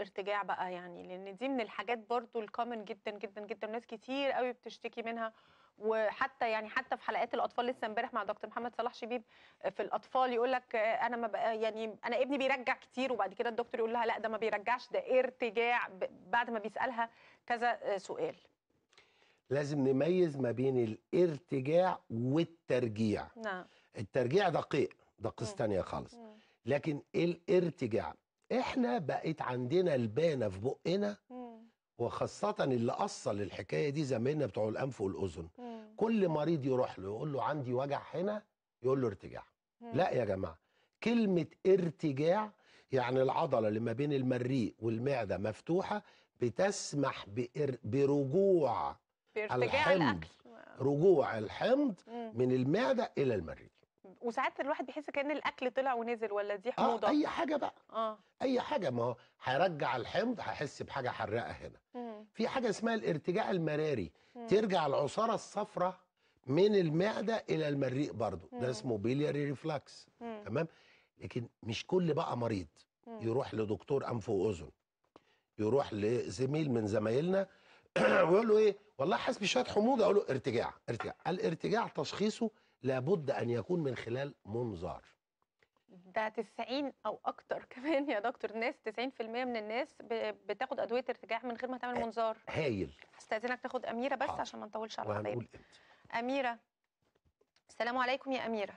الارتجاع بقى يعني لان دي من الحاجات برضو الكومن جدا جدا جدا ناس كتير قوي بتشتكي منها وحتى يعني حتى في حلقات الاطفال لسه امبارح مع دكتور محمد صلاح شبيب في الاطفال يقول لك انا ما بقى يعني انا ابني بيرجع كتير وبعد كده الدكتور يقول لها لا ده ما بيرجعش ده ارتجاع ب- بعد ما بيسالها كذا سؤال لازم نميز ما بين الارتجاع والترجيع نعم الترجيع ده قيء ده قصه مم. تانية خالص مم. لكن الارتجاع احنا بقت عندنا البانه في بقنا مم. وخاصه اللي اصل الحكايه دي زمايلنا بتوع الانف والاذن مم. كل مريض يروح له يقول له عندي وجع هنا يقول له ارتجاع مم. لا يا جماعه كلمه ارتجاع يعني العضله اللي ما بين المريء والمعده مفتوحه بتسمح بإر... برجوع بارتجاع الحمض. الاكل رجوع الحمض مم. من المعده الى المريء وساعات الواحد بيحس كان الاكل طلع ونزل ولا دي اه حموضه اي حاجه بقى اه اي حاجه ما هو هيرجع الحمض هحس بحاجه حراقه هنا مم. في حاجه اسمها الارتجاع المراري مم. ترجع العصاره الصفراء من المعده الى المريء برضو مم. ده اسمه بيلياري ريفلاكس مم. تمام لكن مش كل بقى مريض مم. يروح لدكتور انف واذن يروح لزميل من زمايلنا ويقول له ايه والله حاسس بشويه حموضه اقول له ارتجاع ارتجاع الارتجاع تشخيصه لابد ان يكون من خلال منظار ده 90 او اكتر كمان يا دكتور ناس 90% من الناس ب- بتاخد ادويه ارتجاع من غير ما تعمل آه. منظار هايل هستاذنك تاخد اميره بس حاضر. عشان ما نطولش على الحبايب وهنقول امتى اميره السلام عليكم يا اميره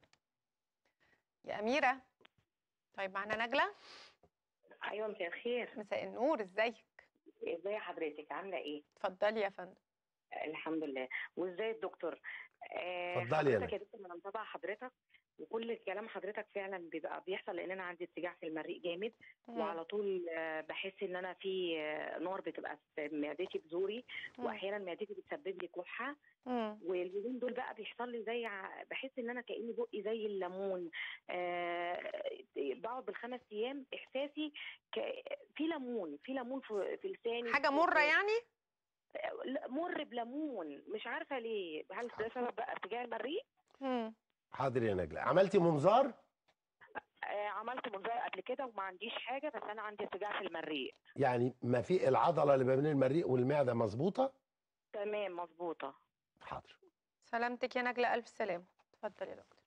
يا اميره طيب معانا نجله ايوه مساء الخير مساء النور ازيك ازاي حضرتك عامله ايه اتفضلي يا فندم الحمد لله وازاي الدكتور آه، اتفضلي يا حضرتك يا نجم. دكتور انا متابعه حضرتك وكل كلام حضرتك فعلا بيبقى بيحصل لان انا عندي ارتجاع في المريء جامد مم. وعلى طول آه، بحس ان انا في آه، نار بتبقى في معدتي بزوري مم. واحيانا معدتي بتسبب لي كحه مم. واليومين دول بقى بيحصل لي زي ع- بحس ان انا كاني بقي زي الليمون آه بقعد بالخمس ايام احساسي ك... في ليمون في ليمون في, في لساني حاجه في- مره يعني لا، مر بليمون مش عارفه ليه هل ده سبب بقى ارتجاع المريء مم. حاضر يا نجله عملتي منظار آه عملت منظار قبل كده وما عنديش حاجه بس انا عندي ارتجاع في المريء يعني ما في العضله اللي ما بين المريء والمعده مظبوطه تمام مظبوطه حاضر سلامتك يا نجله الف سلامه اتفضل يا دكتور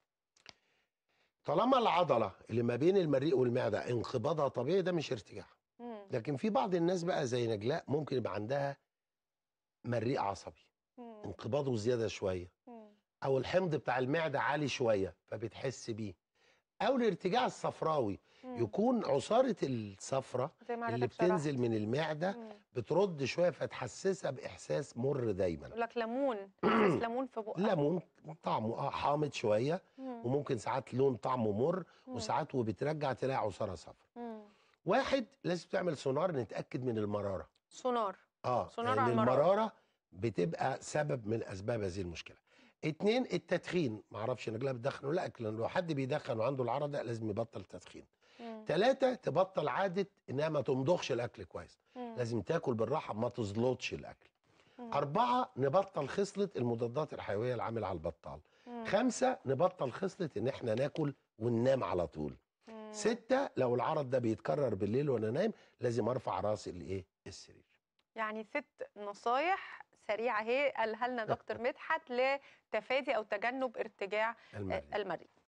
طالما العضله اللي ما بين المريء والمعده انقباضها طبيعي ده مش ارتجاع مم. لكن في بعض الناس بقى زي نجلاء ممكن يبقى عندها مريء عصبي مم. انقباضه زياده شويه مم. او الحمض بتاع المعده عالي شويه فبتحس بيه او الارتجاع الصفراوي مم. يكون عصاره الصفرة زي ما اللي حضرتك شرحت. بتنزل من المعده مم. بترد شويه فتحسسها باحساس مر دايما يقول لك ليمون احساس ليمون في بقك ليمون طعمه اه حامض شويه مم. وممكن ساعات لون طعمه مر مم. وساعات وبترجع تلاقي عصاره صفرا مم. واحد لازم تعمل سونار نتاكد من المراره سونار اه سونار لان على المرارة. المراره بتبقى سبب من اسباب هذه المشكله اتنين التدخين معرفش نجلاء بتدخن ولا لا لكن لو حد بيدخن وعنده العرض ده لازم يبطل تدخين مم. ثلاثة تبطل عادة انها ما تمضغش الاكل كويس مم. لازم تاكل بالراحة ما تزلطش الاكل مم. أربعة نبطل خصلة المضادات الحيوية العاملة على البطال مم. خمسة نبطل خصلة ان احنا ناكل وننام على طول مم. ستة لو العرض ده بيتكرر بالليل وانا نايم لازم ارفع راسي الايه السرير يعني ست نصايح سريعه اهي قالها لنا دكتور مدحت لتفادي او تجنب ارتجاع المريض المريء